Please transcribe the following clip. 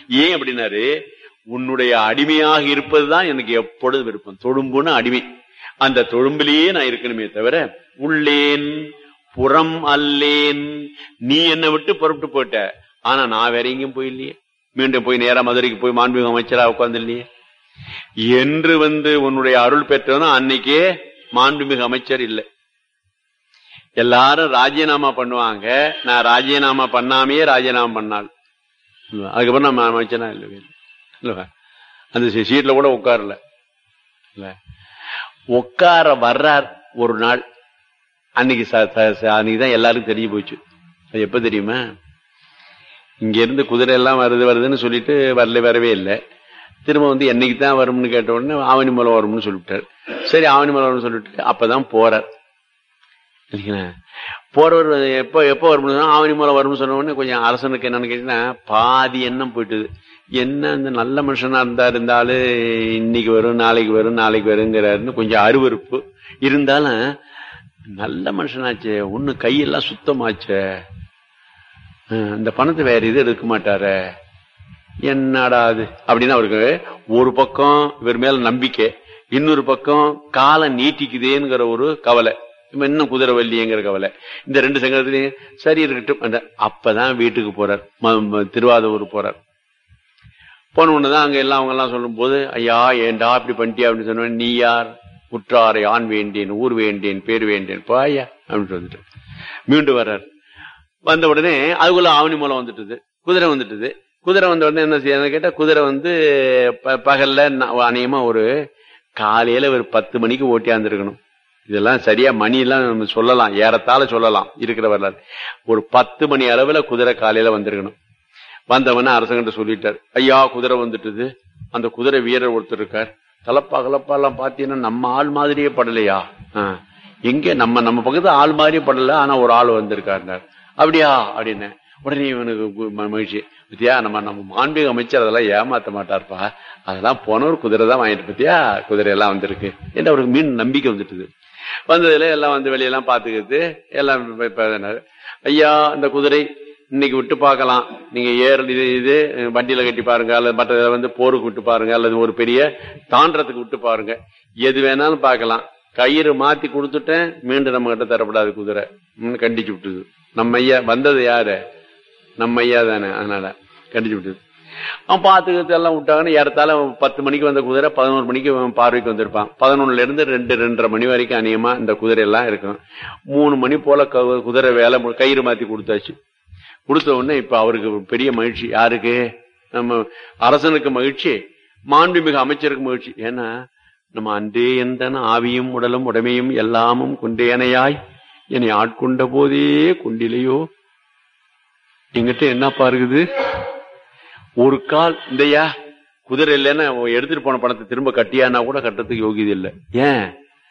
ஏன் அப்படின்னாரு உன்னுடைய அடிமையாக இருப்பதுதான் எனக்கு எப்பொழுது விருப்பம் தொழும்புன்னு அடிமை அந்த தொழும்பிலேயே நான் இருக்கணுமே தவிர உள்ளேன் புறம் அல்லேன் நீ என்னை விட்டு புறப்பட்டு போயிட்ட ஆனா நான் வேற எங்கேயும் போயில்லையே மீண்டும் போய் நேரா மதுரைக்கு போய் மாண்புமிகு அமைச்சரா உட்கார்ந்துல்லையே என்று வந்து உன்னுடைய அருள் பெற்றவனும் அன்னைக்கே மாண்புமிகு அமைச்சர் இல்லை எல்லாரும் ராஜினாமா பண்ணுவாங்க நான் ராஜினாமா பண்ணாமையே ராஜினாமா பண்ணாள் அதுக்கப்புறம் நம்ம அமைச்சனா இல்லவே இல்ல அந்த சீட்ல கூட உட்காரல இல்ல உட்கார வர்றார் ஒரு நாள் அன்னைக்கு அன்னைக்குதான் எல்லாருக்கும் தெரிஞ்சு போச்சு அது எப்ப தெரியுமா இங்க இருந்து குதிரை எல்லாம் வருது வருதுன்னு சொல்லிட்டு வரல வரவே இல்லை திரும்ப வந்து என்னைக்கு தான் வரும்னு கேட்ட உடனே ஆவணி மூலம் வரும்னு சொல்லிவிட்டார் சரி ஆவணி மூலம் வரும்னு சொல்லிட்டு அப்பதான் போறார் இல்லைங்களா போறவர் எப்போ எப்போ வரும்னு ஆவணி மூலம் வரும்னு சொன்ன உடனே கொஞ்சம் அரசனுக்கு என்னன்னு கேட்டீங்கன்னா பாதி எண்ணம் போயிட்டுது என்ன இந்த நல்ல மனுஷனா இருந்தா இருந்தாலும் இன்னைக்கு வரும் நாளைக்கு வரும் நாளைக்கு வருங்கிறாருன்னு கொஞ்சம் அருவறுப்பு இருந்தாலும் நல்ல மனுஷனாச்சே ஒண்ணு கையெல்லாம் சுத்தமாச்சே இந்த பணத்தை வேற இது எடுக்க மாட்டார என்னடா அது அப்படின்னு அவருக்கு ஒரு பக்கம் இவர் மேல நம்பிக்கை இன்னொரு பக்கம் காலம் நீட்டிக்குதேங்கிற ஒரு கவலை இன்னும் குதிரை வள்ளிங்கிற கவலை இந்த ரெண்டு சங்கரத்திலையும் சரி இருக்கட்டும் அப்பதான் வீட்டுக்கு போறார் திருவாதூர் போறார் போன உடனேதான் அங்க எல்லாம் அவங்க எல்லாம் சொல்லும் போது ஐயா ஏண்டா இப்படி பண்ணிட்டியா அப்படின்னு சொன்ன நீ யார் உற்றாரை ஆண் வேண்டேன் ஊர் வேண்டேன் பேர் வேண்டேன் பாயா அப்படின்னு சொல்லிட்டு மீண்டும் வர்றார் வந்த உடனே அதுக்குள்ள ஆவணி மூலம் வந்துட்டுது குதிரை வந்துட்டுது குதிரை வந்த உடனே என்ன செய்யணும் கேட்டா குதிரை வந்து பகல்ல அநேகமா ஒரு காலையில ஒரு பத்து மணிக்கு ஓட்டியாந்துருக்கணும் இதெல்லாம் சரியா மணி எல்லாம் நம்ம சொல்லலாம் ஏறத்தாழ சொல்லலாம் இருக்கிற வரலாறு ஒரு பத்து மணி அளவுல குதிரை காலையில வந்திருக்கணும் வந்தவன அரசங்கிட்ட சொல்லிட்டார் ஐயா குதிரை வந்துட்டுது அந்த குதிரை வீரர் ஒருத்தர் இருக்கார் தலப்பா கலப்பா எல்லாம் பாத்தீங்கன்னா நம்ம ஆள் மாதிரியே படலையா எங்க நம்ம நம்ம பக்கத்து ஆள் மாதிரியே படல ஆனா ஒரு ஆள் வந்திருக்காரு அப்படியா அப்படின்னு உடனே இவனுக்கு மகிழ்ச்சி பத்தியா நம்ம நம்ம மாண்பீக அமைச்சர் அதெல்லாம் ஏமாத்த மாட்டார்ப்பா அதெல்லாம் போனவர் குதிரை தான் வாங்கிட்டு பத்தியா குதிரை எல்லாம் வந்திருக்கு என்று அவருக்கு மீன் நம்பிக்கை வந்துட்டுது வந்ததுல எல்லாம் வந்து வெளியெல்லாம் பாத்துக்கிறது எல்லாம் ஐயா இந்த குதிரை இன்னைக்கு விட்டு பார்க்கலாம் நீங்க ஏர் இது இது வண்டியில கட்டி பாருங்க அல்லது மற்ற வந்து போருக்கு விட்டு பாருங்க அல்லது ஒரு பெரிய தாண்டறதுக்கு விட்டு பாருங்க எது வேணாலும் பார்க்கலாம் கயிறு மாத்தி கொடுத்துட்டேன் மீண்டும் நம்ம கிட்ட தரப்படாது குதிரை கண்டிச்சு விட்டுது நம்ம ஐயா வந்தது யாரு நம்ம ஐயா தானே அதனால கண்டிச்சு விட்டுது அவன் பாத்துக்கிறது எல்லாம் விட்டாங்கன்னு ஏறத்தால பத்து மணிக்கு வந்த குதிரை பதினோரு மணிக்கு பார்வைக்கு வந்திருப்பான் பதினொன்னுல இருந்து ரெண்டு ரெண்டரை மணி வரைக்கும் அநியமா இந்த குதிரை எல்லாம் இருக்கும் மூணு மணி போல குதிரை வேலை கயிறு மாத்தி கொடுத்தாச்சு கொடுத்த உடனே இப்ப அவருக்கு பெரிய மகிழ்ச்சி யாருக்கு நம்ம அரசனுக்கு மகிழ்ச்சி மாண்புமிகு அமைச்சருக்கு மகிழ்ச்சி ஏன்னா நம்ம அன்றே எந்த ஆவியும் உடலும் உடமையும் எல்லாமும் கொண்டேனையாய் என்னை ஆட்கொண்ட போதே கொண்டிலையோ எங்கிட்ட என்னப்பா இருக்குது ஒரு கால் இந்தையா குதிரை இல்லைன்னா எடுத்துட்டு போன பணத்தை திரும்ப கட்டியானா கூட கட்டுறதுக்கு யோகியது இல்லை ஏன்